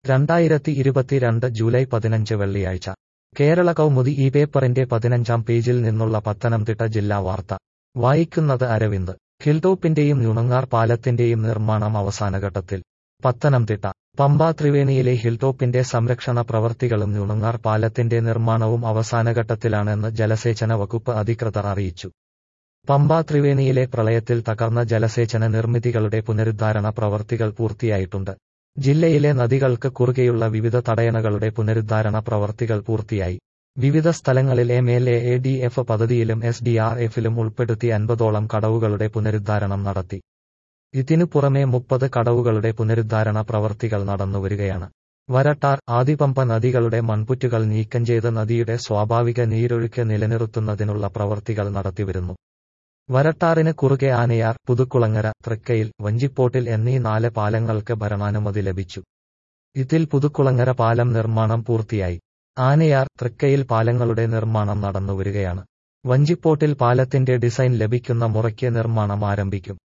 രണ്ടായിരത്തി ഇരുപത്തിരണ്ട് ജൂലൈ പതിനഞ്ച് വെള്ളിയാഴ്ച കേരള കൗമുദി ഈ പേപ്പറിന്റെ പതിനഞ്ചാം പേജിൽ നിന്നുള്ള പത്തനംതിട്ട ജില്ലാ വാർത്ത വായിക്കുന്നത് അരവിന്ദ് ഹിൽടോപ്പിന്റെയും നുണങ്ങാർ പാലത്തിന്റെയും നിർമ്മാണം അവസാനഘട്ടത്തിൽ പത്തനംതിട്ട പമ്പ ത്രിവേണിയിലെ ഹിൽടോപ്പിന്റെ സംരക്ഷണ പ്രവർത്തികളും നുണങ്ങാർ പാലത്തിന്റെ നിർമ്മാണവും അവസാനഘട്ടത്തിലാണെന്ന് ജലസേചന വകുപ്പ് അധികൃതർ അറിയിച്ചു പമ്പ ത്രിവേണിയിലെ പ്രളയത്തിൽ തകർന്ന ജലസേചന നിർമ്മിതികളുടെ പുനരുദ്ധാരണ പ്രവർത്തികൾ പൂർത്തിയായിട്ടുണ്ട് ജില്ലയിലെ നദികൾക്ക് കുറുകെയുള്ള വിവിധ തടയണകളുടെ പുനരുദ്ധാരണ പ്രവർത്തികൾ പൂർത്തിയായി വിവിധ സ്ഥലങ്ങളിൽ M L A D F പദ്ധതിയിലും എസ് ഡി ആർ എഫിലും ഉൾപ്പെടുത്തി അൻപതോളം കടവുകളുടെ പുനരുദ്ധാരണം നടത്തി ഇതിനു പുറമെ മുപ്പത് കടവുകളുടെ പുനരുദ്ധാരണ പ്രവർത്തികൾ നടന്നുവരികയാണ് വരട്ടാർ ആദിപമ്പ നദികളുടെ മൺപുറ്റുകൾ നീക്കം ചെയ്ത് നദിയുടെ സ്വാഭാവിക നീരൊഴുക്ക് നിലനിർത്തുന്നതിനുള്ള പ്രവർത്തികൾ നടത്തിവരുന്നു വരട്ടാറിന് കുറുകെ ആനയാർ പുതുക്കുളങ്ങര തൃക്കയിൽ വഞ്ചിപ്പോട്ടിൽ എന്നീ നാല് പാലങ്ങൾക്ക് ഭരണാനുമതി ലഭിച്ചു ഇതിൽ പുതുക്കുളങ്ങര പാലം നിർമ്മാണം പൂർത്തിയായി ആനയാർ തൃക്കയിൽ പാലങ്ങളുടെ നിർമ്മാണം നടന്നുവരികയാണ് വഞ്ചിപ്പോട്ടിൽ പാലത്തിന്റെ ഡിസൈൻ ലഭിക്കുന്ന മുറയ്ക്ക് നിർമ്മാണം ആരംഭിക്കും